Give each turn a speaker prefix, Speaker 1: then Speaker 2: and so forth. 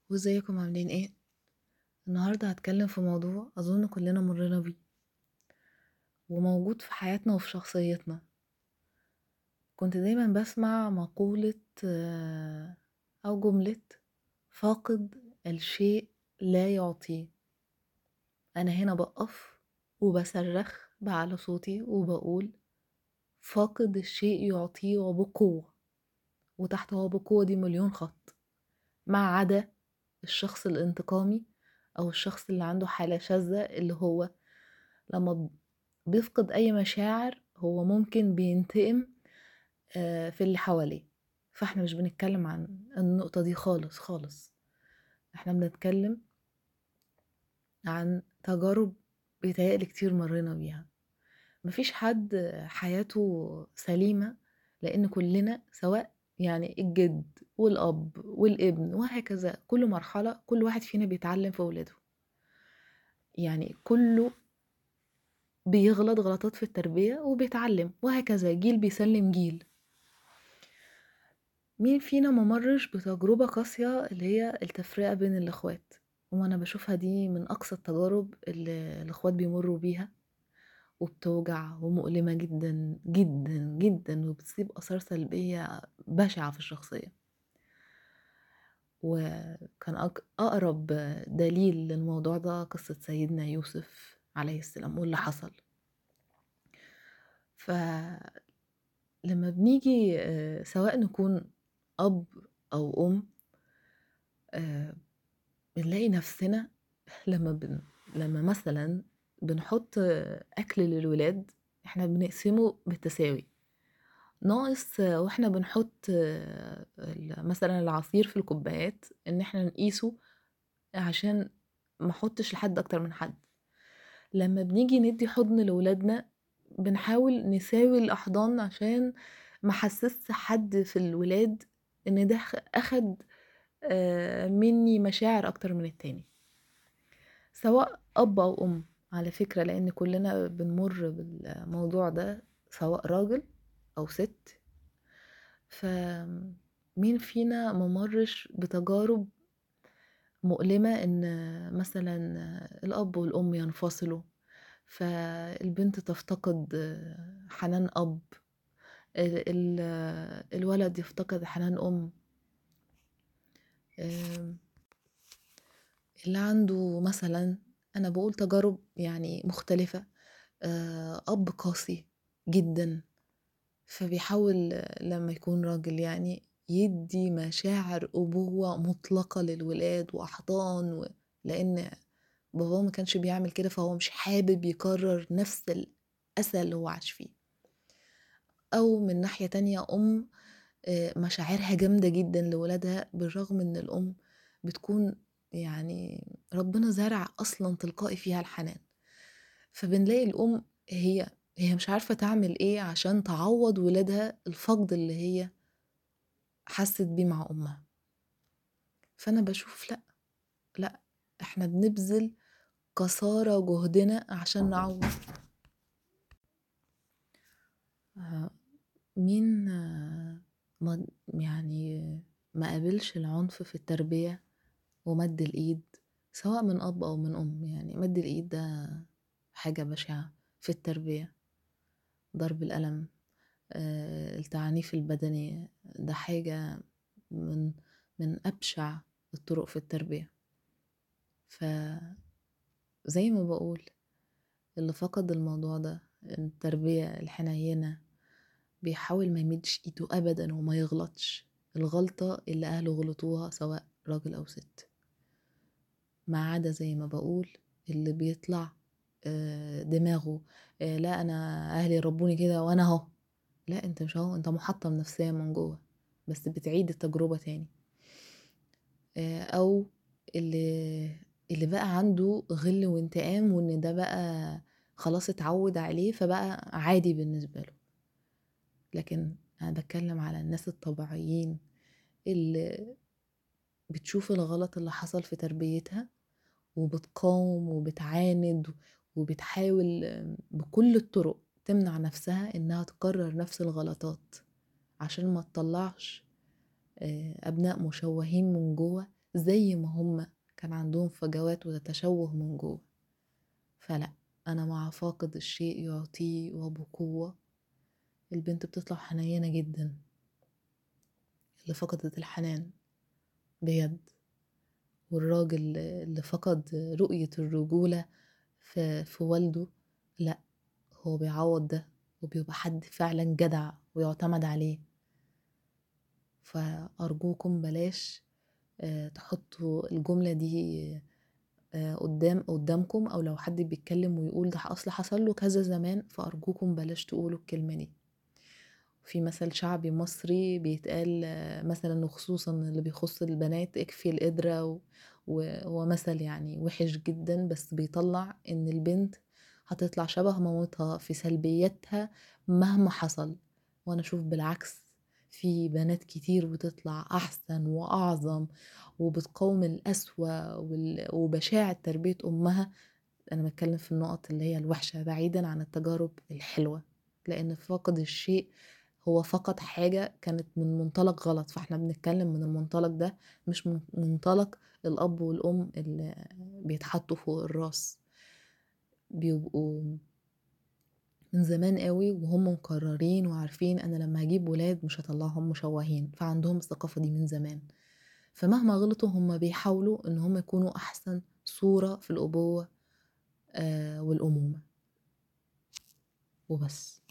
Speaker 1: وازيكم عاملين ايه النهارده هتكلم في موضوع اظن كلنا مرينا بيه وموجود في حياتنا وفي شخصيتنا كنت دايما بسمع مقولة آه، او جملة فاقد الشيء لا يعطيه انا هنا بقف وبصرخ بعلى صوتي وبقول فاقد الشيء يعطيه وبقوة وتحت هو بقوة دي مليون خط ما عدا الشخص الانتقامي او الشخص اللي عنده حالة شاذة اللي هو لما بيفقد اي مشاعر هو ممكن بينتقم آه، في اللي حواليه فاحنا مش بنتكلم عن النقطة دي خالص خالص احنا بنتكلم عن تجارب بيتهيألي كتير مرينا بيها مفيش حد حياته سليمة لأن كلنا سواء يعني الجد والأب والابن وهكذا كل مرحلة كل واحد فينا بيتعلم في ولاده يعني كله بيغلط غلطات في التربية وبيتعلم وهكذا جيل بيسلم جيل مين فينا ممرش بتجربة قاسية اللي هي التفرقة بين الأخوات وأنا بشوفها دي من أقصى التجارب اللي الأخوات بيمروا بيها وبتوجع ومؤلمة جدا جدا جدا وبتسيب آثار سلبية بشعة في الشخصية وكان أق- أقرب دليل للموضوع ده قصة سيدنا يوسف عليه السلام واللي حصل فلما بنيجي آه، سواء نكون أب أو أم آه، بنلاقي نفسنا لما بن... لما مثلا بنحط أكل للولاد احنا بنقسمه بالتساوي ناقص واحنا بنحط ال- مثلا العصير في الكوبايات ان احنا نقيسه عشان ما احطش لحد اكتر من حد لما بنيجي ندي حضن لولادنا بنحاول نساوي الاحضان عشان ما حسسش حد في الولاد ان ده خ- اخد آه، مني مشاعر اكتر من التاني سواء اب او ام على فكرة لان كلنا بنمر بالموضوع ده سواء راجل او ست فمين فينا ممرش بتجارب مؤلمة ان مثلا الاب والام ينفصلوا فالبنت تفتقد حنان اب ال- ال- الولد يفتقد حنان ام آم، اللي عنده مثلا انا بقول تجارب يعني مختلفة آه، اب قاسي جدا فبيحاول لما يكون راجل يعني يدي مشاعر أبوة مطلقة للولاد وأحضان و... لأن باباه ما كانش بيعمل كده فهو مش حابب يكرر نفس الأسى اللي هو عاش فيه أو من ناحية تانية أم آه، مشاعرها جامدة جدا لولادها بالرغم إن الأم بتكون يعني ربنا زرع أصلا تلقائي فيها الحنان فبنلاقي الأم هي هي مش عارفة تعمل ايه عشان تعوض ولادها الفقد اللي هي حست بيه مع أمها فأنا بشوف لأ لأ احنا بنبذل قصارى جهدنا عشان نعوض آه، مين آه، ما يعني ما قابلش العنف في التربية ومد الإيد سواء من أب أو من أم يعني مد الإيد ده حاجة بشعة في التربية ضرب القلم آه، التعنيف البدني ده حاجة من من أبشع الطرق في التربية فزي ما بقول اللي فقد الموضوع ده التربية الحنينة بيحاول ما يمدش ايده أبدا وما يغلطش الغلطة اللي أهله غلطوها سواء راجل أو ست ما عدا زي ما بقول اللي بيطلع آه، دماغه آه، لا أنا أهلي ربوني كده وأنا أهو لا انت مش اهو انت محطم نفسيا من جوه بس بتعيد التجربة تاني آه، او اللي اللي بقى عنده غل وانتقام وان ده بقى خلاص اتعود عليه فبقى عادي بالنسبة له لكن انا بتكلم على الناس الطبيعيين اللي بتشوف الغلط اللي حصل في تربيتها وبتقاوم وبتعاند وبتحاول بكل الطرق تمنع نفسها انها تكرر نفس الغلطات عشان ما تطلعش آه، ابناء مشوهين من جوه زي ما هما كان عندهم فجوات وتشوه من جوه فلا أنا مع فاقد الشيء يعطيه وبقوة البنت بتطلع حنينة جدا اللي فقدت الحنان بجد والراجل اللي فقد رؤية الرجولة في, في والده لا هو بيعوض ده وبيبقى حد فعلا جدع ويعتمد عليه فأرجوكم بلاش تحطوا الجملة دي قدام قدامكم او لو حد بيتكلم ويقول ده اصل حصل له كذا زمان فارجوكم بلاش تقولوا الكلمه دي في مثل شعبي مصري بيتقال مثلا وخصوصا اللي بيخص البنات اكفي القدرة وهو مثل يعني وحش جدا بس بيطلع ان البنت هتطلع شبه مامتها في سلبياتها مهما حصل وانا اشوف بالعكس في بنات كتير بتطلع احسن واعظم وبتقاوم القسوة وبشاعة تربية امها انا بتكلم في النقط اللي هي الوحشة بعيدا عن التجارب الحلوة لان فاقد الشيء هو فقد حاجة كانت من منطلق غلط فاحنا بنتكلم من المنطلق ده مش من منطلق الأب والأم اللي بيتحطوا فوق الراس بيبقوا من زمان قوي وهم مقررين وعارفين انا لما هجيب ولاد مش هطلعهم مشوهين فعندهم الثقافة دي من زمان فمهما غلطوا هم بيحاولوا ان هم يكونوا احسن صورة في الابوة آه والامومة وبس